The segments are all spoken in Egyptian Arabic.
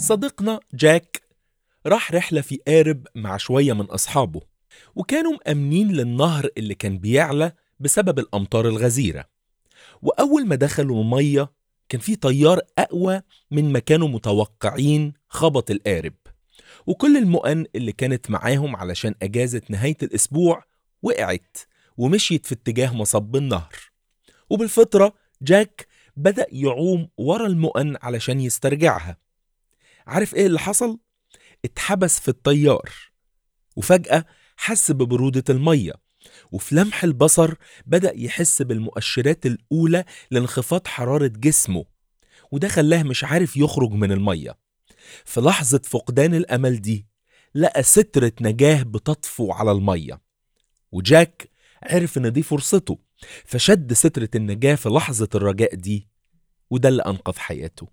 صديقنا جاك راح رحلة في قارب مع شوية من أصحابه وكانوا مأمنين للنهر اللي كان بيعلى بسبب الأمطار الغزيرة وأول ما دخلوا المية كان في تيار أقوى من ما كانوا متوقعين خبط القارب وكل المؤن اللي كانت معاهم علشان أجازة نهاية الأسبوع وقعت ومشيت في اتجاه مصب النهر وبالفطرة جاك بدأ يعوم ورا المؤن علشان يسترجعها عارف ايه اللي حصل؟ اتحبس في التيار وفجأة حس ببرودة المية وفي لمح البصر بدأ يحس بالمؤشرات الأولى لانخفاض حرارة جسمه وده خلاه مش عارف يخرج من المية في لحظة فقدان الأمل دي لقى سترة نجاه بتطفو على المية وجاك عرف إن دي فرصته فشد سترة النجاة في لحظة الرجاء دي وده اللي أنقذ حياته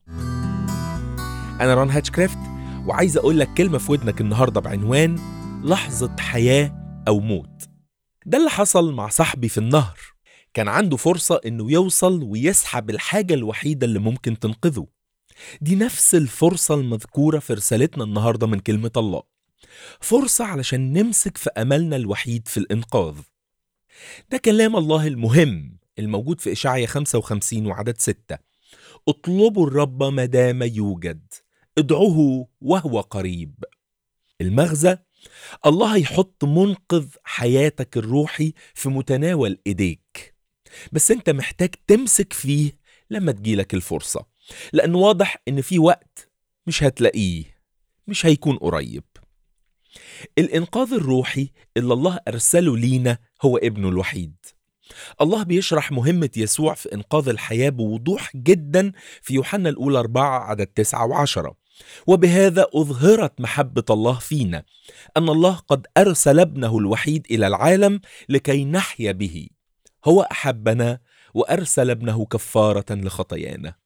أنا ران هاتشكرافت وعايز أقول لك كلمة في ودنك النهاردة بعنوان لحظة حياة أو موت ده اللي حصل مع صاحبي في النهر كان عنده فرصة إنه يوصل ويسحب الحاجة الوحيدة اللي ممكن تنقذه دي نفس الفرصة المذكورة في رسالتنا النهاردة من كلمة الله فرصة علشان نمسك في أملنا الوحيد في الإنقاذ ده كلام الله المهم الموجود في إشعيا 55 وعدد 6 اطلبوا الرب ما دام يوجد ادعوه وهو قريب المغزى الله هيحط منقذ حياتك الروحي في متناول ايديك بس انت محتاج تمسك فيه لما تجيلك الفرصة لأن واضح إن في وقت مش هتلاقيه مش هيكون قريب الإنقاذ الروحي اللي الله أرسله لينا هو ابنه الوحيد الله بيشرح مهمة يسوع في إنقاذ الحياة بوضوح جدا في يوحنا الأولى 4 عدد 9 وعشرة وبهذا أظهرت محبة الله فينا أن الله قد أرسل ابنه الوحيد إلى العالم لكي نحيا به هو أحبنا وأرسل ابنه كفارة لخطايانا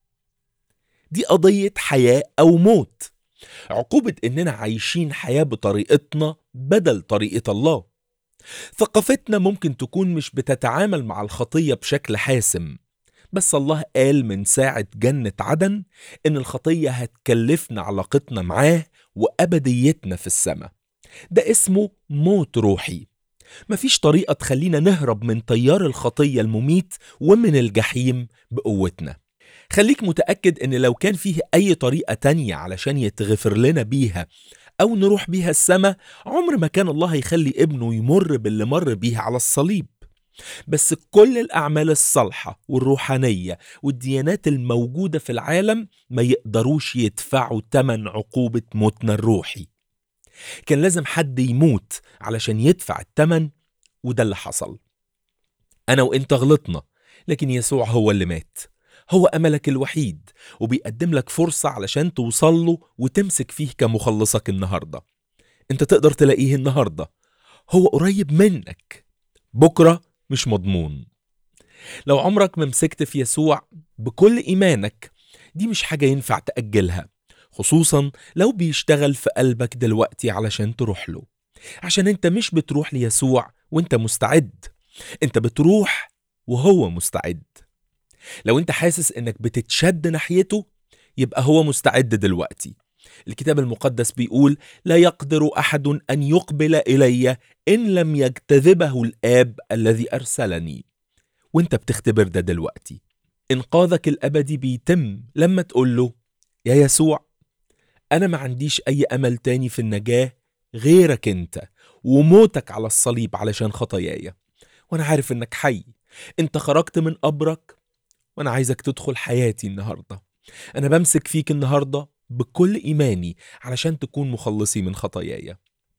دي قضية حياة أو موت عقوبة إننا عايشين حياة بطريقتنا بدل طريقة الله ثقافتنا ممكن تكون مش بتتعامل مع الخطية بشكل حاسم بس الله قال من ساعة جنة عدن إن الخطية هتكلفنا علاقتنا معاه وأبديتنا في السماء ده اسمه موت روحي مفيش طريقة تخلينا نهرب من تيار الخطية المميت ومن الجحيم بقوتنا خليك متأكد إن لو كان فيه أي طريقة تانية علشان يتغفر لنا بيها أو نروح بيها السماء عمر ما كان الله يخلي ابنه يمر باللي مر بيه على الصليب بس كل الأعمال الصالحة والروحانية والديانات الموجودة في العالم ما يقدروش يدفعوا تمن عقوبة موتنا الروحي كان لازم حد يموت علشان يدفع التمن وده اللي حصل أنا وإنت غلطنا لكن يسوع هو اللي مات هو أملك الوحيد وبيقدم لك فرصة علشان توصل له وتمسك فيه كمخلصك النهاردة انت تقدر تلاقيه النهاردة هو قريب منك بكرة مش مضمون لو عمرك ما مسكت في يسوع بكل إيمانك دي مش حاجة ينفع تأجلها خصوصا لو بيشتغل في قلبك دلوقتي علشان تروح له عشان انت مش بتروح ليسوع وانت مستعد انت بتروح وهو مستعد لو انت حاسس انك بتتشد ناحيته يبقى هو مستعد دلوقتي الكتاب المقدس بيقول لا يقدر احد ان يقبل الي ان لم يجتذبه الاب الذي ارسلني وانت بتختبر ده دلوقتي انقاذك الابدي بيتم لما تقول له يا يسوع انا ما عنديش اي امل تاني في النجاه غيرك انت وموتك على الصليب علشان خطاياي وانا عارف انك حي انت خرجت من قبرك وانا عايزك تدخل حياتي النهارده انا بمسك فيك النهارده بكل ايماني علشان تكون مخلصي من خطاياي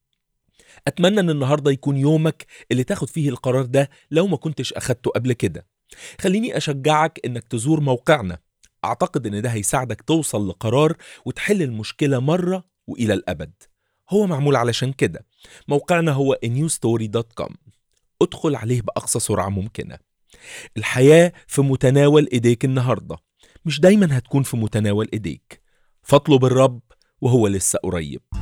اتمنى ان النهارده يكون يومك اللي تاخد فيه القرار ده لو ما كنتش اخدته قبل كده خليني اشجعك انك تزور موقعنا اعتقد ان ده هيساعدك توصل لقرار وتحل المشكله مره والى الابد هو معمول علشان كده موقعنا هو newstory.com ادخل عليه باقصى سرعه ممكنه الحياه في متناول ايديك النهارده مش دايما هتكون في متناول ايديك فاطلب الرب وهو لسه قريب